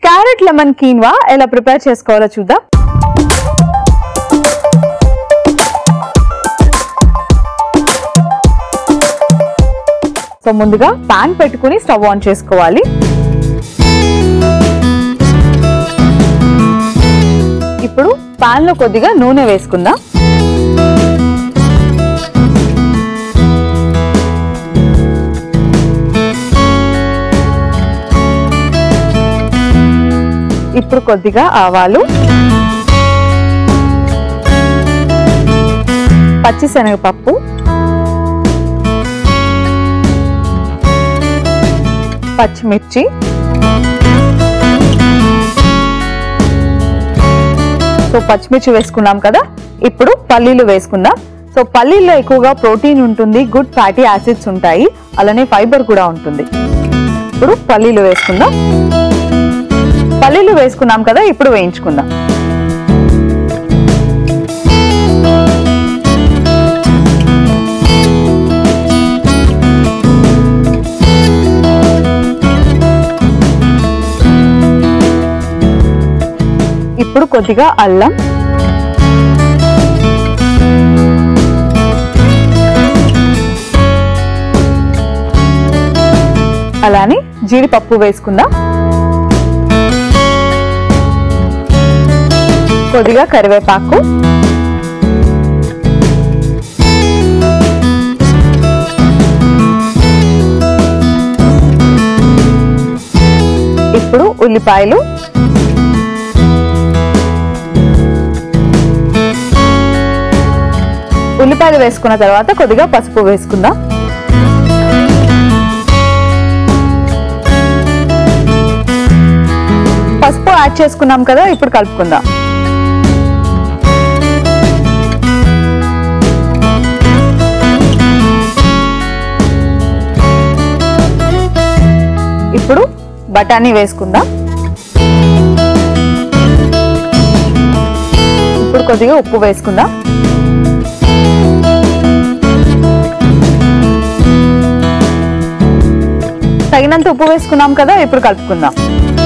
carrot lemon quinoa ఎలా prepare చేసుకోవాలో చూద్దాం సో ముందుగా పాన్ పెట్టుకుని స్టవ్ ఆన్ చేసుకోవాలి ఇప్పుడు పాన్ లో కొద్దిగా నూనె వేసుకుందాం ఇప్పుడు కొద్దిగా ఆవాలు పచ్చిశనగపప్పు పచ్చిమిర్చి సో పచ్చిమిర్చి వేసుకున్నాం కదా ఇప్పుడు పల్లీలు వేసుకుందాం సో పల్లీల్లో ఎక్కువగా ప్రోటీన్ ఉంటుంది గుడ్ ఫ్యాటీ యాసిడ్స్ ఉంటాయి అలానే ఫైబర్ కూడా ఉంటుంది ఇప్పుడు పల్లీలు వేసుకుందాం పల్లీలు వేసుకున్నాం కదా ఇప్పుడు వేయించుకుందాం ఇప్పుడు కొద్దిగా అల్లం అలానే జీడిపప్పు వేసుకుందాం కొద్దిగా కరివేపాకు ఇప్పుడు ఉల్లిపాయలు ఉల్లిపాయలు వేసుకున్న తర్వాత కొద్దిగా పసుపు వేసుకుందాం పసుపు యాడ్ చేసుకున్నాం కదా ఇప్పుడు కలుపుకుందాం ఇప్పుడు బఠానీ వేసుకుందాం ఇప్పుడు కొద్దిగా ఉప్పు వేసుకుందాం తగినంత ఉప్పు వేసుకున్నాం కదా ఇప్పుడు కలుపుకుందాం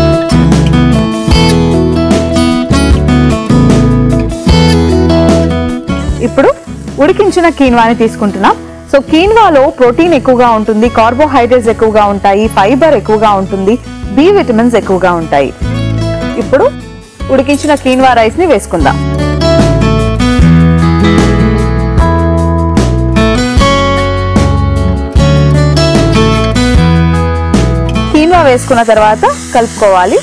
ఇప్పుడు ఉడికించిన కీన్వాని తీసుకుంటున్నాం సో కీన్వాలో ప్రోటీన్ ఎక్కువగా ఉంటుంది కార్బోహైడ్రేట్స్ ఎక్కువగా ఉంటాయి ఫైబర్ ఎక్కువగా ఉంటుంది బి విటమిన్స్ ఎక్కువగా ఉంటాయి ఇప్పుడు ఉడికించిన కీన్వా రైస్ ని వేసుకుందాం కీన్వా వేసుకున్న తర్వాత కలుపుకోవాలి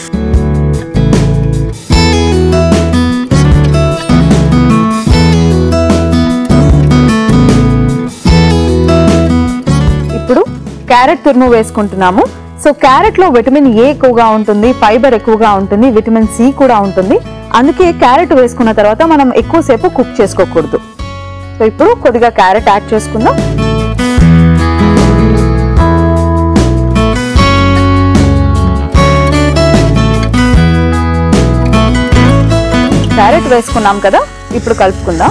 ఇప్పుడు క్యారెట్ తురుము వేసుకుంటున్నాము సో క్యారెట్ లో విటమిన్ ఏ ఎక్కువగా ఉంటుంది ఫైబర్ ఎక్కువగా ఉంటుంది విటమిన్ సి కూడా ఉంటుంది అందుకే క్యారెట్ వేసుకున్న తర్వాత మనం ఎక్కువసేపు కుక్ చేసుకోకూడదు సో ఇప్పుడు కొద్దిగా క్యారెట్ యాడ్ చేసుకుందాం క్యారెట్ వేసుకున్నాం కదా ఇప్పుడు కలుపుకుందాం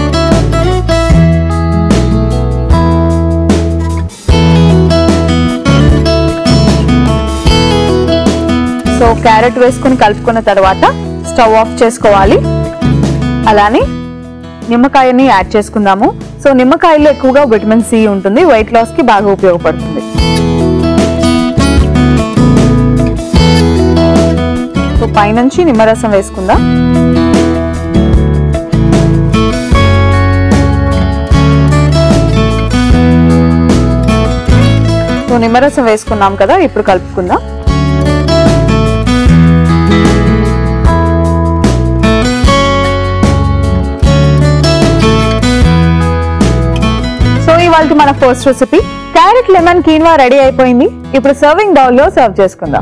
సో క్యారెట్ వేసుకుని కలుపుకున్న తర్వాత స్టవ్ ఆఫ్ చేసుకోవాలి అలానే నిమ్మకాయని యాడ్ చేసుకుందాము సో నిమ్మకాయలో ఎక్కువగా విటమిన్ సి ఉంటుంది వెయిట్ లాస్ కి బాగా ఉపయోగపడుతుంది సో పైనుంచి నిమ్మరసం వేసుకుందాం సో నిమ్మరసం వేసుకున్నాం కదా ఇప్పుడు కలుపుకుందాం సో ఇవాళ మన first recipe carrot lemon quinoa ready అయిపోయింది ఇప్పుడు సర్వింగ్ బౌల్ లో సర్వ్ చేసుకుందాం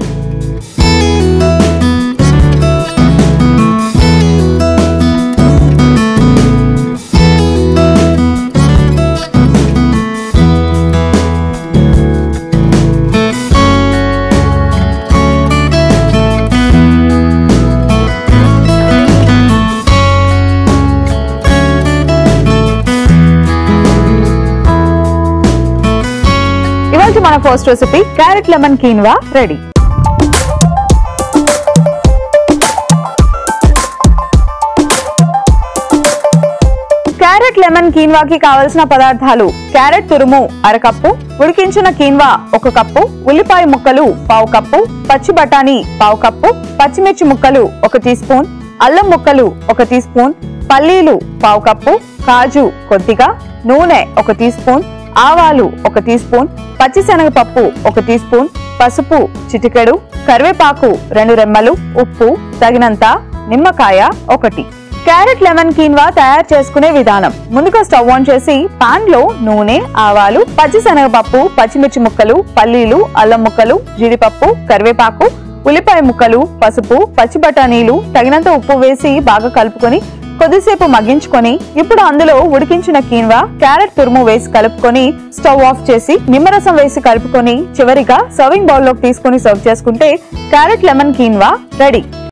ఇవాళ మన first recipe carrot lemon quinoa ready lemon కీన్వాకి కావలసిన పదార్థాలు క్యారెట్ తురుము అరకప్పు ఉడికించిన కీన్వా ఒక కప్పు ఉల్లిపాయ ముక్కలు పావు కప్పు పచ్చి బఠానీ పావు కప్పు పచ్చిమిర్చి ముక్కలు ఒక టీ స్పూన్ అల్లం ముక్కలు ఒక టీ స్పూన్ పల్లీలు పావు కప్పు కాజు కొద్దిగా నూనె ఒక టీ స్పూన్ ఆవాలు ఒక టీ స్పూన్ పచ్చిశనగపప్పు ఒక టీ స్పూన్ పసుపు చిటికెడు కరివేపాకు రెండు రెమ్మలు ఉప్పు తగినంత నిమ్మకాయ ఒకటి క్యారెట్ లెమన్ కీన్వా తయారు చేసుకునే విధానం ముందుగా స్టవ్ ఆన్ చేసి పాన్ లో నూనె ఆవాలు పచ్చిశనగపప్పు పచ్చిమిర్చి ముక్కలు పల్లీలు అల్లం ముక్కలు జీడిపప్పు కరివేపాకు ఉల్లిపాయ ముక్కలు పసుపు పచ్చి బఠానీలు తగినంత ఉప్పు వేసి బాగా కలుపుకొని కొద్దిసేపు మగ్గించుకొని ఇప్పుడు అందులో ఉడికించిన కీన్వా క్యారెట్ తురుము వేసి కలుపుకొని స్టవ్ ఆఫ్ చేసి నిమ్మరసం వేసి కలుపుకొని చివరిగా సర్వింగ్ బౌల్ లోకి తీసుకొని సర్వ్ చేసుకుంటే క్యారెట్ లెమన్ కీన్వా రెడీ